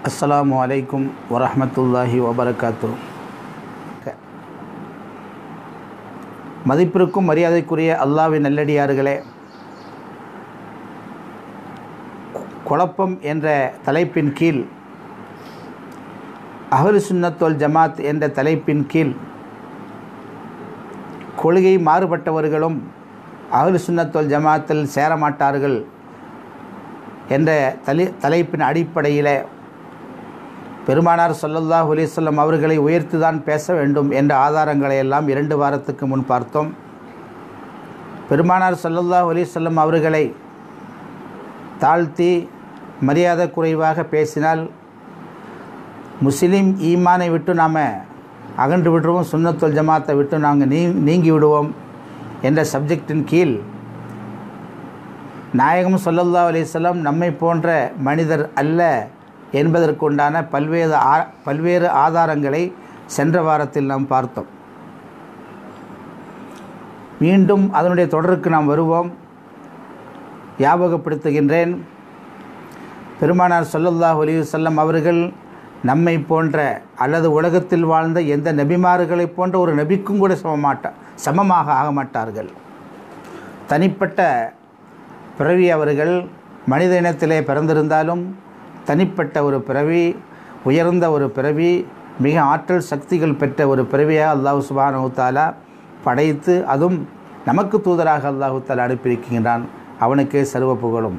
அஸ்ஸலாமு அலைக்கும் வரஹ்மத்துல்லாஹி வபரகாத்து மதிப்பிற்கும் மரியாதைக்குரிய அல்லாவின் நல்லடியார்களே குழப்பம் என்ற தலைப்பின் கீழ் அஹ்லு சுன்னத்துல் ஜமாத் என்ற தலைப்பின் கீழ் கொள்கை மாறுபட்டவர்களும் அஹ்லு சுன்னத்துல் ஜமாத்தில் சேரமாட்டார்கள் என்ற தலை தலைப்பின் அடிப்படையில் பெருமானார் சொல்லல்லாஹ் அலிசல்லம் அவர்களை உயர்த்தி தான் பேச வேண்டும் என்ற ஆதாரங்களை எல்லாம் இரண்டு வாரத்துக்கு முன் பார்த்தோம் பெருமானார் சொல்லல்லாஹ் அலிசல்லம் அவர்களை தாழ்த்தி மரியாதை குறைவாக பேசினால் முஸ்லீம் ஈமானை விட்டு நாம் அகன்று விடுவோம் சுன்னத்துல் ஜமாத்தை விட்டு நாங்கள் நீ நீங்கி விடுவோம் என்ற சப்ஜெக்டின் கீழ் நாயகம் சொல்லல்லா அலிஸ்லாம் நம்மை போன்ற மனிதர் அல்ல என்பதற்குண்டான பல்வேறு ஆ பல்வேறு ஆதாரங்களை சென்ற வாரத்தில் நாம் பார்த்தோம் மீண்டும் அதனுடைய தொடருக்கு நாம் வருவோம் ஞாபகப்படுத்துகின்றேன் பெருமானார் சொல்லல்லாஹ் அலிவசல்லம் அவர்கள் நம்மை போன்ற அல்லது உலகத்தில் வாழ்ந்த எந்த நபிமார்களை போன்ற ஒரு நபிக்கும் கூட சமமாட்டா சமமாக ஆக மாட்டார்கள் தனிப்பட்ட பிறவி அவர்கள் மனித இனத்திலே பிறந்திருந்தாலும் தனிப்பட்ட ஒரு பிறவி உயர்ந்த ஒரு பிறவி மிக ஆற்றல் சக்திகள் பெற்ற ஒரு பிறவியாக அல்லாஹு சுபானு தாலா படைத்து அதுவும் நமக்கு தூதராக அல்லாஹு தாலா அனுப்பியிருக்கின்றான் அவனுக்கே சர்வ புகழும்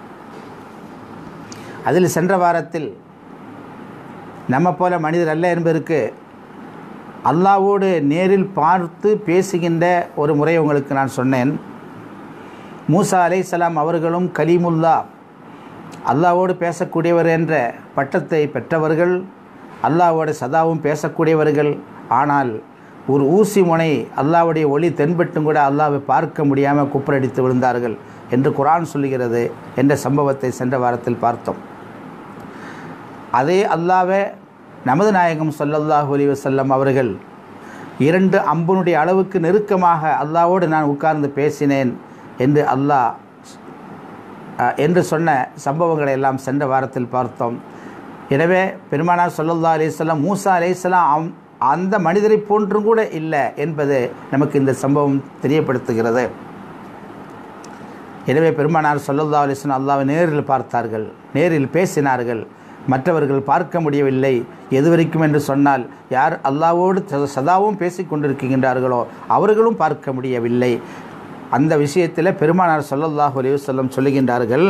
அதில் சென்ற வாரத்தில் நம்ம போல மனிதர் அல்ல என்பதற்கு அல்லாவோடு நேரில் பார்த்து பேசுகின்ற ஒரு முறை உங்களுக்கு நான் சொன்னேன் மூசா அலை சலாம் அவர்களும் கலீமுல்லா அல்லாவோடு பேசக்கூடியவர் என்ற பட்டத்தை பெற்றவர்கள் அல்லாவோடு சதாவும் பேசக்கூடியவர்கள் ஆனால் ஒரு ஊசி முனை அல்லாவுடைய ஒளி தென்பட்டும் கூட அல்லாவை பார்க்க முடியாமல் குப்பரடித்து விழுந்தார்கள் என்று குரான் சொல்லுகிறது என்ற சம்பவத்தை சென்ற வாரத்தில் பார்த்தோம் அதே அல்லாவே நமது நாயகம் சொல்லல்லாஹு அலி வசல்லம் அவர்கள் இரண்டு அம்பனுடைய அளவுக்கு நெருக்கமாக அல்லாவோடு நான் உட்கார்ந்து பேசினேன் என்று அல்லாஹ் என்று சொன்ன சம்பவங்களை எல்லாம் சென்ற வாரத்தில் பார்த்தோம் எனவே பெருமானார் சொல்லல்லா அலிஸ்லாம் மூசா அலிஸ்லாம் அந்த மனிதரை போன்றும் கூட இல்லை என்பது நமக்கு இந்த சம்பவம் தெரியப்படுத்துகிறது எனவே பெருமானார் சொல்லல்லா அலிஸ்லாம் அல்லாவை நேரில் பார்த்தார்கள் நேரில் பேசினார்கள் மற்றவர்கள் பார்க்க முடியவில்லை எது வரைக்கும் என்று சொன்னால் யார் அல்லாவோடு சதாவும் பேசி கொண்டிருக்கின்றார்களோ அவர்களும் பார்க்க முடியவில்லை அந்த விஷயத்தில் பெருமானார் சொல்லல்லாஹு அலி வல்லம் சொல்லுகின்றார்கள்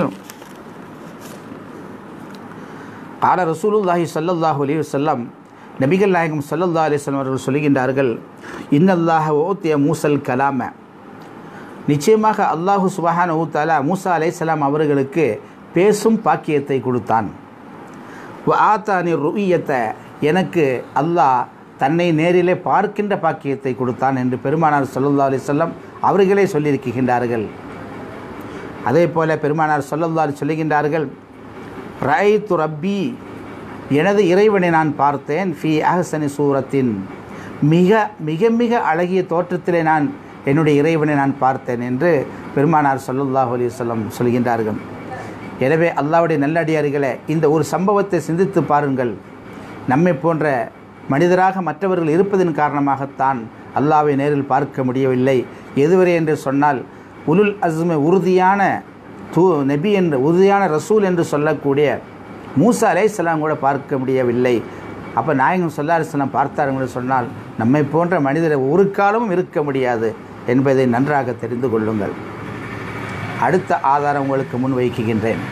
ஆல ரசூலுல்லாஹி சொல்லல்லாஹு அலி வல்லம் நபிகள் நாயகம் சொல்லல்லா அலிஸ்லம் அவர்கள் சொல்லுகின்றார்கள் இன்னல்லாஹ ஓத்திய மூசல் கலாம நிச்சயமாக அல்லாஹு சுபஹான் ஊத்தாலா மூசா அலைசலாம் அவர்களுக்கு பேசும் பாக்கியத்தை கொடுத்தான் ஆத்தானி ருவியத்தை எனக்கு அல்லாஹ் தன்னை நேரிலே பார்க்கின்ற பாக்கியத்தை கொடுத்தான் என்று பெருமானார் சொல்லல்லா அலிசல்லம் அவர்களே சொல்லியிருக்கின்றார்கள் அதே போல பெருமானார் சொல்லல்லா சொல்லுகின்றார்கள் ரை து ரப்பி எனது இறைவனை நான் பார்த்தேன் ஃபி அஹசனி சூரத்தின் மிக மிக மிக அழகிய தோற்றத்திலே நான் என்னுடைய இறைவனை நான் பார்த்தேன் என்று பெருமானார் சொல்லல்லாஹு அலிவல்லம் சொல்கின்றார்கள் எனவே அல்லாவுடைய நல்லடியார்களே இந்த ஒரு சம்பவத்தை சிந்தித்து பாருங்கள் நம்மை போன்ற மனிதராக மற்றவர்கள் இருப்பதன் காரணமாகத்தான் அல்லாவை நேரில் பார்க்க முடியவில்லை எதுவரை என்று சொன்னால் உலுல் அஸ்மை உறுதியான தூ நபி என்று உறுதியான ரசூல் என்று சொல்லக்கூடிய மூசா அலை சலாம் கூட பார்க்க முடியவில்லை அப்போ நாயகம் சொல்லா அலிஸ்லாம் பார்த்தார்கள் சொன்னால் நம்மை போன்ற மனிதரை ஒரு காலமும் இருக்க முடியாது என்பதை நன்றாக தெரிந்து கொள்ளுங்கள் அடுத்த ஆதாரம் உங்களுக்கு முன் வைக்குகின்றேன்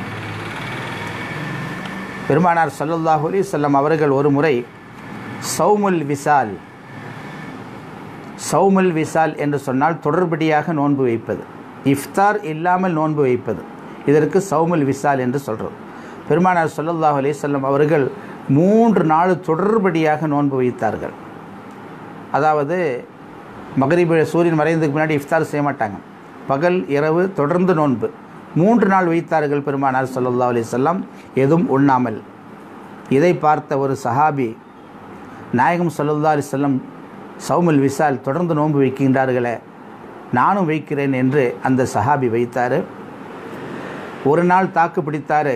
பெருமானார் சல்லுல்லாஹு அலி சொல்லம் அவர்கள் ஒரு முறை சௌமுல் விசால் சௌமுல் விசால் என்று சொன்னால் தொடர்படியாக நோன்பு வைப்பது இஃப்தார் இல்லாமல் நோன்பு வைப்பது இதற்கு சௌமுல் விசால் என்று சொல்கிறோம் பெருமானார் சொல்லல்லாஹ் அலிசல்லம் அவர்கள் மூன்று நாள் தொடர்படியாக நோன்பு வைத்தார்கள் அதாவது மகரிப சூரியன் மறைந்ததுக்கு முன்னாடி இஃப்தார் செய்ய மாட்டாங்க பகல் இரவு தொடர்ந்து நோன்பு மூன்று நாள் வைத்தார்கள் பெருமானார் சொல்லல்லா அலிசல்லாம் எதுவும் உண்ணாமல் இதை பார்த்த ஒரு சஹாபி நாயகம் சொல்லல்லா அலிசல்லம் சௌமுல் விசால் தொடர்ந்து நோன்பு வைக்கின்றார்களே நானும் வைக்கிறேன் என்று அந்த சஹாபி வைத்தார் ஒரு நாள் தாக்கு பிடித்தார்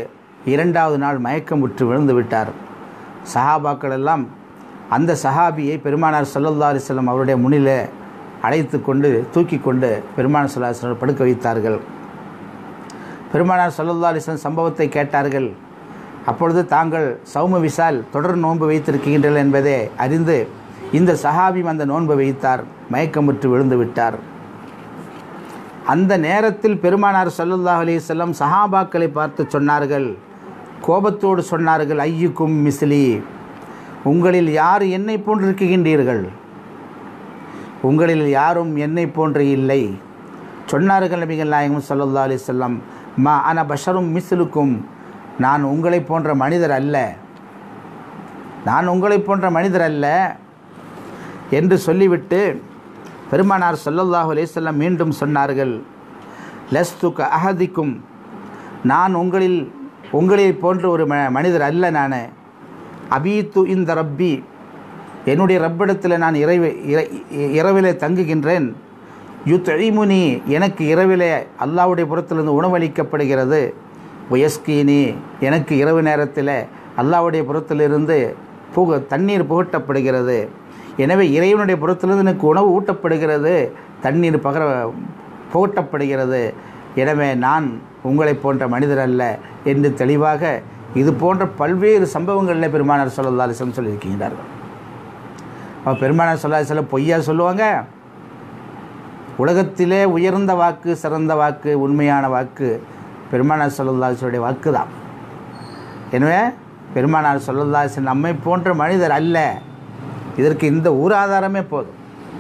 இரண்டாவது நாள் மயக்கமுற்று விழுந்து விட்டார் சஹாபாக்கள் எல்லாம் அந்த சஹாபியை பெருமானார் சல்லல்லா அலிஸ்லாம் அவருடைய முன்னிலே அழைத்து கொண்டு தூக்கி கொண்டு பெருமானார் சல்லா அலிஸ்லாம் படுக்க வைத்தார்கள் பெருமானார் சல்லல்லா அலிஸ்லாம் சம்பவத்தை கேட்டார்கள் அப்பொழுது தாங்கள் சௌம விசால் தொடர் நோன்பு வைத்திருக்கின்றனர் என்பதை அறிந்து இந்த சஹாபியும் அந்த நோன்பு வைத்தார் மயக்கமுற்று விழுந்து விட்டார் அந்த நேரத்தில் பெருமானார் சல்லல்லாஹ் அலிசல்லம் சஹாபாக்களை பார்த்து சொன்னார்கள் கோபத்தோடு சொன்னார்கள் ஐயுக்கும் மிஸ்லி உங்களில் யார் என்னை போன்று இருக்குகின்றீர்கள் உங்களில் யாரும் என்னை போன்று இல்லை சொன்னார்கள் நபிகள் நாயகம் சல்லல்லா அலிசல்லம் மா அன பஷரும் மிஸ்லுக்கும் நான் உங்களை போன்ற மனிதர் அல்ல நான் உங்களை போன்ற மனிதர் அல்ல என்று சொல்லிவிட்டு பெருமானார் சல்லல்லாஹு அலிசல்லம் மீண்டும் சொன்னார்கள் லஸ்துக்க அஹதிக்கும் நான் உங்களில் உங்களை போன்ற ஒரு ம மனிதர் அல்ல நான் அபீத்து இந்த ரப்பி என்னுடைய ரப்பிடத்தில் நான் இரவு இரவிலே தங்குகின்றேன் யுத்இமுனி எனக்கு இரவிலே அல்லாவுடைய புறத்திலிருந்து உணவளிக்கப்படுகிறது ஒயஸ்கீனி எனக்கு இரவு நேரத்தில் அல்லாவுடைய புறத்திலிருந்து புக தண்ணீர் புகட்டப்படுகிறது எனவே இறைவனுடைய புறத்திலிருந்து எனக்கு உணவு ஊட்டப்படுகிறது தண்ணீர் பகர புகட்டப்படுகிறது எனவே நான் உங்களை போன்ற மனிதர் அல்ல என்று தெளிவாக இது போன்ற பல்வேறு சம்பவங்களில் பெருமானார் சொல்லல்லா அலிசம் சொல்லியிருக்கின்றார்கள் அப்போ பெருமானார் சொல்லா சொல்ல பொய்யா சொல்லுவாங்க உலகத்திலே உயர்ந்த வாக்கு சிறந்த வாக்கு உண்மையான வாக்கு பெருமானார் சொல்லல்லாசுடைய வாக்கு தான் எனவே பெருமானார் சொல்லல்லாசு நம்மை போன்ற மனிதர் அல்ல இதற்கு இந்த ஊர் ஆதாரமே போதும்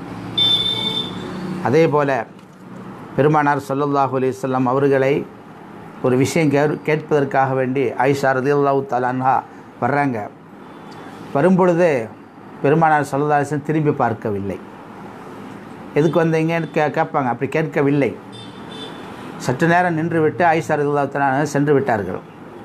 அதே போல் பெருமானார் சொல்லல்லாஹு அலிசல்லாம் அவர்களை ஒரு விஷயம் கே கேட்பதற்காக வேண்டி ஆயிஷா ரதியுல்லாஹு தலான்ஹா வர்றாங்க வரும்பொழுது பெருமானார் சொல்லல்லாசன் திரும்பி பார்க்கவில்லை எதுக்கு வந்தீங்கன்னு கே கேட்பாங்க அப்படி கேட்கவில்லை சற்று நேரம் நின்றுவிட்டு ஆயிஷா ரதியுல்லாஹு தலான் சென்று விட்டார்கள்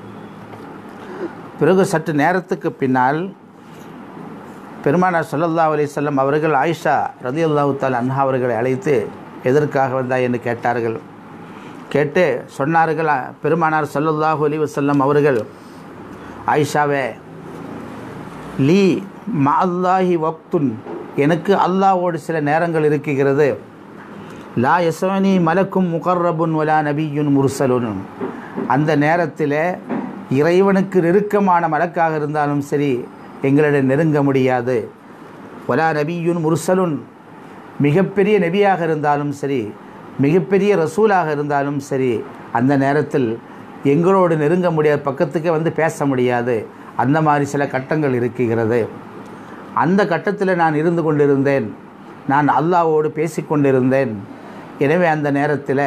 பிறகு சற்று நேரத்துக்கு பின்னால் பெருமானார் சொல்லல்லா அலிசல்லம் அவர்கள் ஆயிஷா ரதி அல்லாஹு தால் அன்ஹா அவர்களை அழைத்து எதற்காக வந்தா என்று கேட்டார்கள் கேட்டு சொன்னார்கள் பெருமானார் சல்லல்லாஹு அலி வசல்லம் அவர்கள் ஆயிஷாவே லீ மா அல்லாஹி வக்துன் எனக்கு அல்லாவோடு சில நேரங்கள் இருக்குகிறது லா யசவனி மலக்கும் முகர்ரபுன் வலா நபியுன் முர்சலுன் அந்த நேரத்தில் இறைவனுக்கு நெருக்கமான மலக்காக இருந்தாலும் சரி எங்களிடம் நெருங்க முடியாது ஒலா நபியுன் முர்சலுன் மிகப்பெரிய நபியாக இருந்தாலும் சரி மிகப்பெரிய ரசூலாக இருந்தாலும் சரி அந்த நேரத்தில் எங்களோடு நெருங்க முடியாத பக்கத்துக்கே வந்து பேச முடியாது அந்த மாதிரி சில கட்டங்கள் இருக்குகிறது அந்த கட்டத்தில் நான் இருந்து கொண்டிருந்தேன் நான் அல்லாவோடு பேசி கொண்டிருந்தேன் எனவே அந்த நேரத்தில்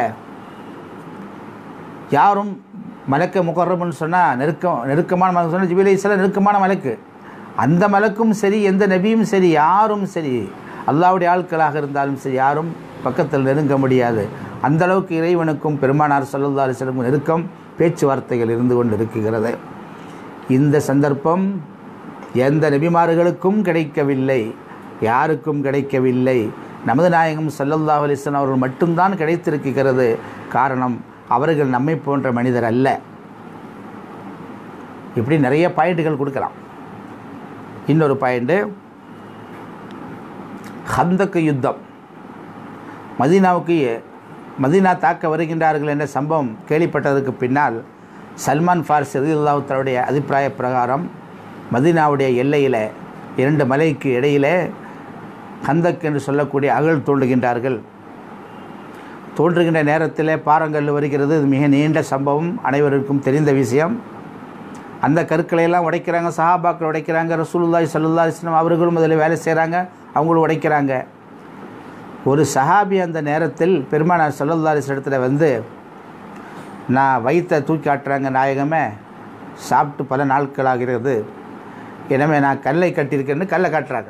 யாரும் மலக்க முகர்றம்னு சொன்னால் நெருக்கம் நெருக்கமான மலக்கு சொன்னால் ஜிபிலை இஸ்லாம் நெருக்கமான மலக்கு அந்த மலக்கும் சரி எந்த நபியும் சரி யாரும் சரி அல்லாவுடைய ஆட்களாக இருந்தாலும் சரி யாரும் பக்கத்தில் நெருங்க முடியாது அந்த அளவுக்கு இறைவனுக்கும் பெருமானார் சல்லல்லா அலிஸ்லமும் நெருக்கம் பேச்சுவார்த்தைகள் இருந்து கொண்டு இருக்குகிறது இந்த சந்தர்ப்பம் எந்த நபிமார்களுக்கும் கிடைக்கவில்லை யாருக்கும் கிடைக்கவில்லை நமது நாயகம் சல்லல்லா அலிஸ்லாம் அவர்கள் மட்டும்தான் கிடைத்திருக்கிறது காரணம் அவர்கள் நம்மை போன்ற மனிதர் அல்ல இப்படி நிறைய பாயிண்ட்டுகள் கொடுக்கலாம் இன்னொரு பாயிண்ட்டு ஹந்தக்கு யுத்தம் மதீனாவுக்கு மதீனா தாக்க வருகின்றார்கள் என்ற சம்பவம் கேள்விப்பட்டதற்கு பின்னால் சல்மான் ஃபார்ஸ் ரதியுல்லாவுத்தருடைய அபிப்பிராய பிரகாரம் மதீனாவுடைய எல்லையில் இரண்டு மலைக்கு இடையிலே ஹந்தக் என்று சொல்லக்கூடிய அகழ் தோன்றுகின்றார்கள் தோன்றுகின்ற நேரத்தில் பாறங்கல் வருகிறது இது மிக நீண்ட சம்பவம் அனைவருக்கும் தெரிந்த விஷயம் அந்த கற்களை எல்லாம் உடைக்கிறாங்க சஹாபாக்கள் உடைக்கிறாங்க ரசூலுல்லாய் சல்லா இஸ்லாம் அவர்களும் அதில் வேலை செய்கிறாங்க அவங்களும் உடைக்கிறாங்க ஒரு சஹாபி அந்த நேரத்தில் பெருமானார் சல்லல்லா இடத்துல வந்து நான் வயிற்றை தூக்கி காட்டுறாங்க நாயகமே சாப்பிட்டு பல நாட்கள் ஆகிறது எனவே நான் கல்லை கட்டியிருக்கேன்னு கல்லை காட்டுறாங்க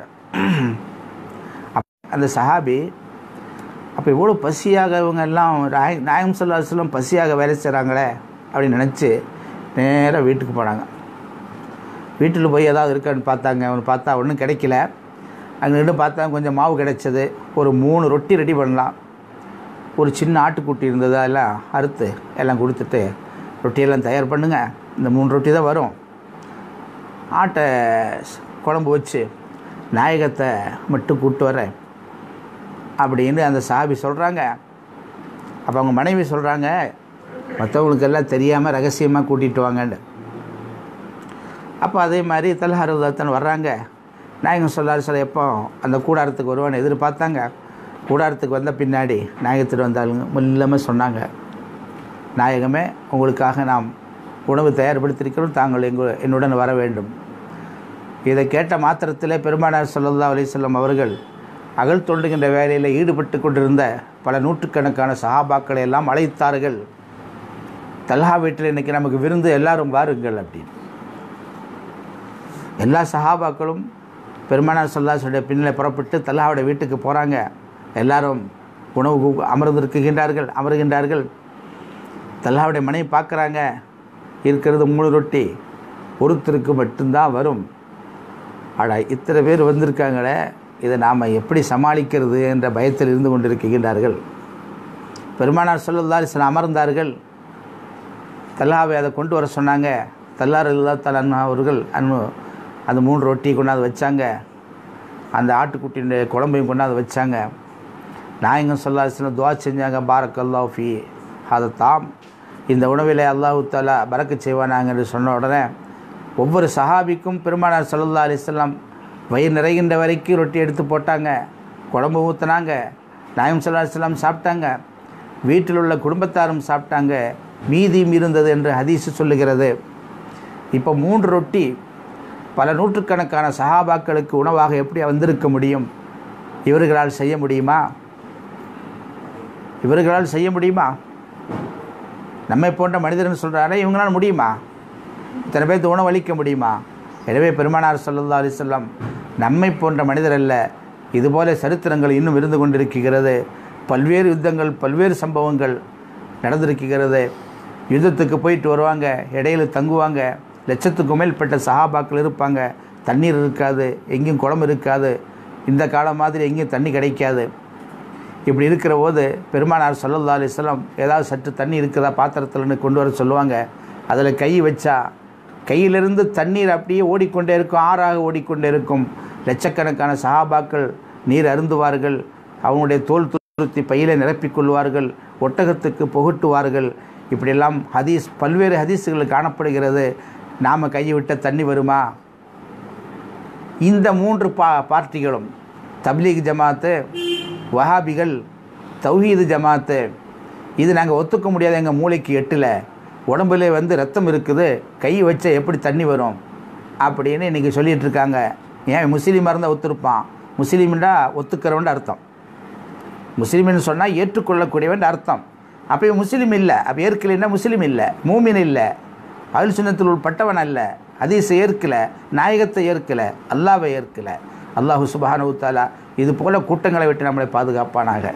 அந்த சஹாபி அப்போ இவ்வளோ பசியாக இவங்க எல்லாம் நாய நாயகம் சொல்லாஸ்லாம் பசியாக வேலை செய்கிறாங்களே அப்படின்னு நினச்சி நேராக வீட்டுக்கு போனாங்க வீட்டில் போய் ஏதாவது இருக்கான்னு பார்த்தாங்க அவனு பார்த்தா ஒன்றும் கிடைக்கல அங்கே நின்று பார்த்தா கொஞ்சம் மாவு கிடைச்சது ஒரு மூணு ரொட்டி ரெடி பண்ணலாம் ஒரு சின்ன ஆட்டுக்குட்டி இருந்தது அதெல்லாம் அறுத்து எல்லாம் கொடுத்துட்டு ரொட்டியெல்லாம் தயார் பண்ணுங்க இந்த மூணு ரொட்டி தான் வரும் ஆட்டை குழம்பு வச்சு நாயகத்தை மட்டும் கூப்பிட்டு வரேன் அப்படின்னு அந்த சாபி சொல்கிறாங்க அப்போ அவங்க மனைவி சொல்கிறாங்க மற்றவங்களுக்கெல்லாம் தெரியாமல் ரகசியமாக கூட்டிகிட்டு வாங்கன்னு அப்போ அதே மாதிரி தல்ஹாரதத்தன் வர்றாங்க நாயகம் சொல்லார் சில எப்போ அந்த கூடாரத்துக்கு வருவான்னு எதிர்பார்த்தாங்க கூடாரத்துக்கு வந்த பின்னாடி நாயகத்திட்டு வந்தாலுங்க முல்லாமல் சொன்னாங்க நாயகமே உங்களுக்காக நாம் உணவு தயார்படுத்தியிருக்கிறோம் தாங்கள் எங்கு என்னுடன் வர வேண்டும் இதை கேட்ட மாத்திரத்திலே பெருமானார் சல்லல்லா அலிசல்லம் அவர்கள் அகல் தொண்டுகின்ற வேலையில் ஈடுபட்டு கொண்டிருந்த பல நூற்றுக்கணக்கான சஹாபாக்களை எல்லாம் அழைத்தார்கள் தல்ஹா வீட்டில் இன்றைக்கி நமக்கு விருந்து எல்லாரும் வாருங்கள் அப்படின்னு எல்லா சஹாபாக்களும் பெருமானார் சொல்லாசுடைய பின்னில் புறப்பட்டு தல்ஹாவுடைய வீட்டுக்கு போகிறாங்க எல்லாரும் உணவு அமர்ந்திருக்குகின்றார்கள் அமருகின்றார்கள் தல்ஹாவுடைய மனைவி பார்க்குறாங்க இருக்கிறது மூணு ரொட்டி ஒருத்தருக்கு மட்டும்தான் வரும் அடா இத்தனை பேர் வந்திருக்காங்களே இதை நாம் எப்படி சமாளிக்கிறது என்ற பயத்தில் இருந்து கொண்டிருக்கின்றார்கள் பெருமானார் சொல்லல்லாரி சில அமர்ந்தார்கள் தல்லாவை அதை கொண்டு வர சொன்னாங்க தல்லார் இல்லா தலா அவர்கள் அன்பு அந்த மூணு ரொட்டி கொண்டாந்து வச்சாங்க அந்த ஆட்டுக்குட்டியுடைய குழம்பையும் கொண்டாந்து வச்சாங்க நாயகம் சொல்லாசின துவா செஞ்சாங்க பாரக் அல்லாஹ் ஃபி அதை தாம் இந்த உணவிலே அல்லாஹு தாலா பறக்க செய்வானாங்க என்று சொன்ன உடனே ஒவ்வொரு சஹாபிக்கும் பெருமானார் சல்லா அலிஸ்லாம் வயிறு நிறைகின்ற வரைக்கும் ரொட்டி எடுத்து போட்டாங்க குழம்பு ஊற்றுனாங்க நாயம் சல்லா அலிஸ்லாம் சாப்பிட்டாங்க வீட்டில் உள்ள குடும்பத்தாரும் சாப்பிட்டாங்க மீதியும் இருந்தது என்று ஹதீஸு சொல்லுகிறது இப்போ மூன்று ரொட்டி பல நூற்றுக்கணக்கான சஹாபாக்களுக்கு உணவாக எப்படி வந்திருக்க முடியும் இவர்களால் செய்ய முடியுமா இவர்களால் செய்ய முடியுமா நம்மை போன்ற மனிதர்னு சொல்கிறாரே இவங்களால் முடியுமா இத்தனை பேர்த்து உணவளிக்க முடியுமா எனவே பெருமானார் சல்லா அலிசல்லாம் நம்மை போன்ற மனிதர் அல்ல இதுபோல சரித்திரங்கள் இன்னும் இருந்து கொண்டிருக்கிறது பல்வேறு யுத்தங்கள் பல்வேறு சம்பவங்கள் நடந்திருக்கிறது யுத்தத்துக்கு போயிட்டு வருவாங்க இடையில தங்குவாங்க லட்சத்துக்கு மேற்பட்ட சஹாபாக்கள் இருப்பாங்க தண்ணீர் இருக்காது எங்கேயும் குளம் இருக்காது இந்த காலம் மாதிரி எங்கேயும் தண்ணி கிடைக்காது இப்படி இருக்கிற போது பெருமானார் சல்லல்லா அலிஸ்லாம் ஏதாவது சற்று தண்ணி இருக்குதா பாத்திரத்தில்னு கொண்டு வர சொல்லுவாங்க அதில் கை வச்சா கையிலிருந்து தண்ணீர் அப்படியே ஓடிக்கொண்டே இருக்கும் ஆறாக ஓடிக்கொண்டே இருக்கும் லட்சக்கணக்கான சஹாபாக்கள் நீர் அருந்துவார்கள் அவங்களுடைய தோல் துருத்தி பையில நிரப்பிக்கொள்வார்கள் ஒட்டகத்துக்கு புகட்டுவார்கள் இப்படியெல்லாம் ஹதீஸ் பல்வேறு ஹதீஸுகள் காணப்படுகிறது நாம் கையை விட்ட தண்ணி வருமா இந்த மூன்று பா பார்ட்டிகளும் தப்லீக் ஜமாத்து வஹாபிகள் தௌஹீது ஜமாத்து இது நாங்கள் ஒத்துக்க முடியாத எங்கள் மூளைக்கு எட்டில் உடம்புல வந்து ரத்தம் இருக்குது கை வச்ச எப்படி தண்ணி வரும் அப்படின்னு இன்றைக்கி சொல்லிகிட்டு இருக்காங்க ஏன் முஸ்லீமாக இருந்தால் ஒத்துருப்பான் முஸ்லீம்டா ஒத்துக்கிறவன் அர்த்தம் முஸ்லீம்னு சொன்னால் ஏற்றுக்கொள்ளக்கூடியவன் அர்த்தம் அப்போ இவன் முஸ்லீம் இல்லை அப்போ ஏற்கலைன்னா முஸ்லீம் இல்லை மூமின் இல்லை அருள் சுண்ணத்தில் உட்பட்டவன் அல்ல ஹதீஸை ஏற்கலை நாயகத்தை ஏற்கலை அல்லாவை ஏற்கலை அல்லாஹு சுபஹானு தாலா இது போல கூட்டங்களை விட்டு நம்மளை பாதுகாப்பானாக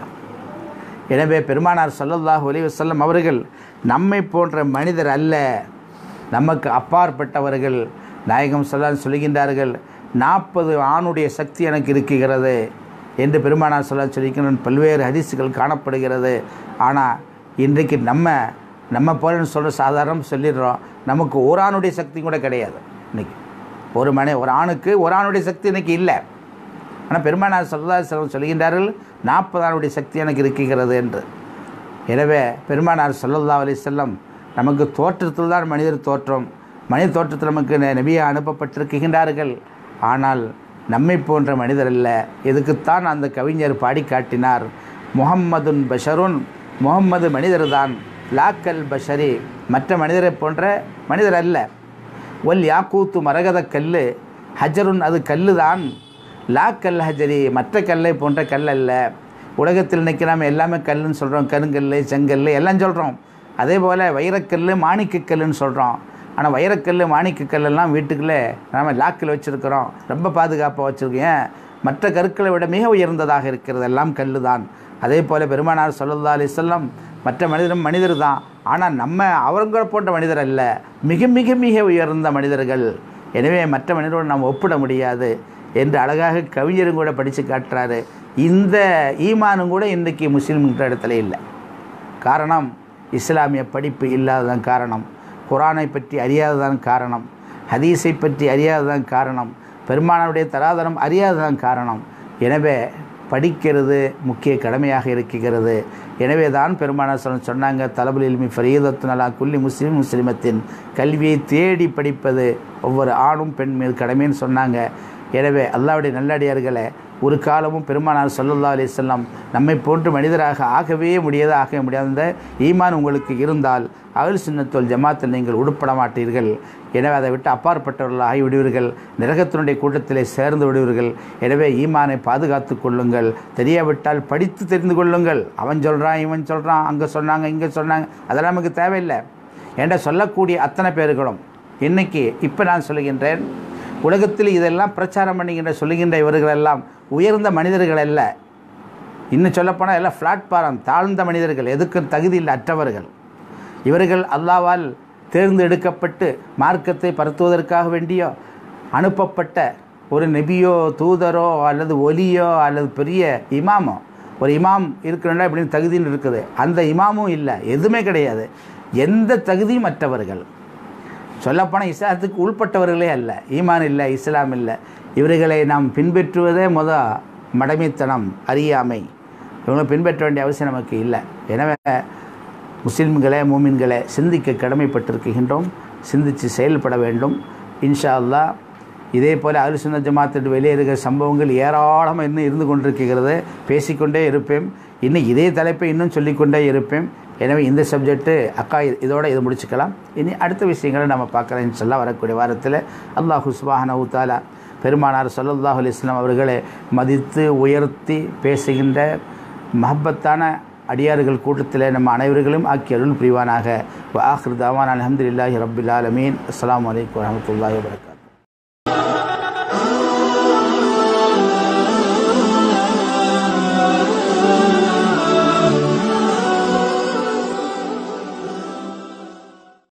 எனவே பெருமானார் சல்லல்லாஹு அலைஹி வஸல்லம் அவர்கள் நம்மை போன்ற மனிதர் அல்ல நமக்கு அப்பாற்பட்டவர்கள் நாயகம் சொல்லான் சொல்கின்றார்கள் நாற்பது ஆணுடைய சக்தி எனக்கு இருக்கிறது என்று பெருமானார் சொல்ல சொல்லிக்கிற பல்வேறு ஹதீஸுகள் காணப்படுகிறது ஆனால் இன்றைக்கு நம்ம நம்ம போலன்னு சொல்கிற சாதாரணம் சொல்லிடுறோம் நமக்கு ஒரு ஆணுடைய சக்தி கூட கிடையாது இன்னைக்கு ஒரு மனை ஒரு ஆணுக்கு ஒரு ஆணுடைய சக்தி இன்னைக்கு இல்லை ஆனால் பெருமானார் சொல்லா செல்வம் சொல்கின்றார்கள் நாற்பது ஆணுடைய சக்தி எனக்கு இருக்கிறது என்று எனவே பெருமானார் சொல்லல்லா அலி செல்லம் நமக்கு தோற்றத்தில் தான் மனிதர் தோற்றம் மனித தோற்றத்தில் நமக்கு ந- நபியாக அனுப்பப்பட்டிருக்கின்றார்கள் ஆனால் நம்மை போன்ற மனிதர் அல்ல இதுக்குத்தான் அந்த கவிஞர் பாடி காட்டினார் முஹம்மதுன் பஷருன் முகம்மது மனிதர்தான் லாக்கல் பஷரி மற்ற மனிதரை போன்ற மனிதர் அல்ல ஒல் யாக்கூத்து மரகத கல் ஹஜருன் அது கல்லு தான் லாக்கல் ஹஜரி மற்ற கல்லை போன்ற கல் அல்ல உலகத்தில் இன்னைக்கு நாம் எல்லாமே கல்லுன்னு சொல்கிறோம் கருங்கல் செங்கல் எல்லாம் சொல்கிறோம் அதே போல் வைரக்கல் மாணிக்கக்கல்லுன்னு சொல்கிறோம் ஆனால் வைரக்கல் மாணிக்கக்கல்லெல்லாம் வீட்டுக்குள்ளே நாம் லாக்கில் வச்சுருக்கிறோம் ரொம்ப பாதுகாப்பாக வச்சுருக்கேன் மற்ற கற்களை விட மிக உயர்ந்ததாக இருக்கிறது எல்லாம் கல் தான் அதே போல் பெருமானார் சொல்லல்லா அலிசல்லம் மற்ற மனிதரும் மனிதர் தான் ஆனால் நம்ம அவங்கள போன்ற மனிதர் அல்ல மிக மிக மிக உயர்ந்த மனிதர்கள் எனவே மற்ற மனிதரோடு நாம் ஒப்பிட முடியாது என்று அழகாக கவிஞரும் கூட படித்து காட்டுறாரு இந்த ஈமானும் கூட இன்றைக்கி முஸ்லீம்கிற இடத்துல இல்லை காரணம் இஸ்லாமிய படிப்பு இல்லாததான் காரணம் குரானை பற்றி அறியாததான் காரணம் ஹதீஸை பற்றி அறியாததான் காரணம் பெருமானாருடைய தராதரம் அறியாததான் காரணம் எனவே படிக்கிறது முக்கிய கடமையாக இருக்கிறது எனவே தான் பெருமானார் சொல்ல சொன்னாங்க தலபுல் இல்மி ஃபரீதத்து நலா குல்லி முஸ்லீம் முஸ்லிமத்தின் கல்வியை தேடி படிப்பது ஒவ்வொரு ஆணும் பெண் மீது கடமைன்னு சொன்னாங்க எனவே அல்லாவுடைய நல்லடியார்களை ஒரு காலமும் பெருமானார் சல்லல்லா அலிஸ்லாம் நம்மை போன்று மனிதராக ஆகவே முடியாது ஆக முடியாத ஈமான் உங்களுக்கு இருந்தால் அகல் சின்னத்தோல் ஜமாத்தில் நீங்கள் உடுப்பட மாட்டீர்கள் எனவே அதை விட்டு அப்பாற்பட்டவர்கள் ஆகிவிடுவீர்கள் நரகத்தினுடைய கூட்டத்திலே சேர்ந்து விடுவீர்கள் எனவே ஈமானை பாதுகாத்து கொள்ளுங்கள் தெரியாவிட்டால் படித்து தெரிந்து கொள்ளுங்கள் அவன் சொல்கிறான் இவன் சொல்கிறான் அங்கே சொன்னாங்க இங்கே சொன்னாங்க அதெல்லாம் நமக்கு தேவையில்லை என்ற சொல்லக்கூடிய அத்தனை பேர்களும் இன்னைக்கு இப்போ நான் சொல்லுகின்றேன் உலகத்தில் இதெல்லாம் பிரச்சாரம் பண்ணுகின்ற சொல்லுகின்ற இவர்களெல்லாம் உயர்ந்த மனிதர்கள் அல்ல இன்னும் சொல்லப்போனால் எல்லாம் பிளாட்பாரம் தாழ்ந்த மனிதர்கள் எதுக்கும் தகுதியில் அற்றவர்கள் இவர்கள் அல்லாவால் தேர்ந்தெடுக்கப்பட்டு மார்க்கத்தை பரத்துவதற்காக வேண்டியோ அனுப்பப்பட்ட ஒரு நெபியோ தூதரோ அல்லது ஒலியோ அல்லது பெரிய இமாமோ ஒரு இமாம் இருக்கணும்னா இப்படின்னு தகுதின்னு இருக்குது அந்த இமாமும் இல்லை எதுவுமே கிடையாது எந்த தகுதியும் அற்றவர்கள் சொல்லப்போனால் இஸ்லாத்துக்கு உள்பட்டவர்களே அல்ல ஈமான் இல்லை இஸ்லாம் இல்லை இவர்களை நாம் பின்பற்றுவதே முத மடமைத்தனம் அறியாமை இவங்களை பின்பற்ற வேண்டிய அவசியம் நமக்கு இல்லை எனவே முஸ்லிம்களே மூமின்களே சிந்திக்க கடமைப்பட்டிருக்கின்றோம் சிந்தித்து செயல்பட வேண்டும் இன்ஷா அல்லா இதே போல் அலுசுன ஜமாத்திட்டு வெளியேறுகிற சம்பவங்கள் ஏராளமாக இன்னும் இருந்து கொண்டிருக்கிறது பேசிக்கொண்டே இருப்பேன் இன்னும் இதே தலைப்பை இன்னும் சொல்லிக்கொண்டே இருப்பேன் எனவே இந்த சப்ஜெக்ட்டு அக்கா இதோட இதை முடிச்சுக்கலாம் இனி அடுத்த விஷயங்களை நம்ம பார்க்கலாம் சொல்லலாம் வரக்கூடிய வாரத்தில் அல்லாஹு சுபாஹனவு தாலா பெருமானார் சல்லல்லாஹு அலிஸ்லாம் அவர்களை மதித்து உயர்த்தி பேசுகின்ற மஹப்பத்தான அடியார்கள் கூட்டத்தில் நம்ம அனைவர்களும் ஆக்கி அருள் புரிவானாக ஆஹிர் தாவான் அலமதுல்லாஹி ரபில் ஆலமீன் அஸ்லாம் வலைக்கம் வரமத்துல்லாஹி வரகாத்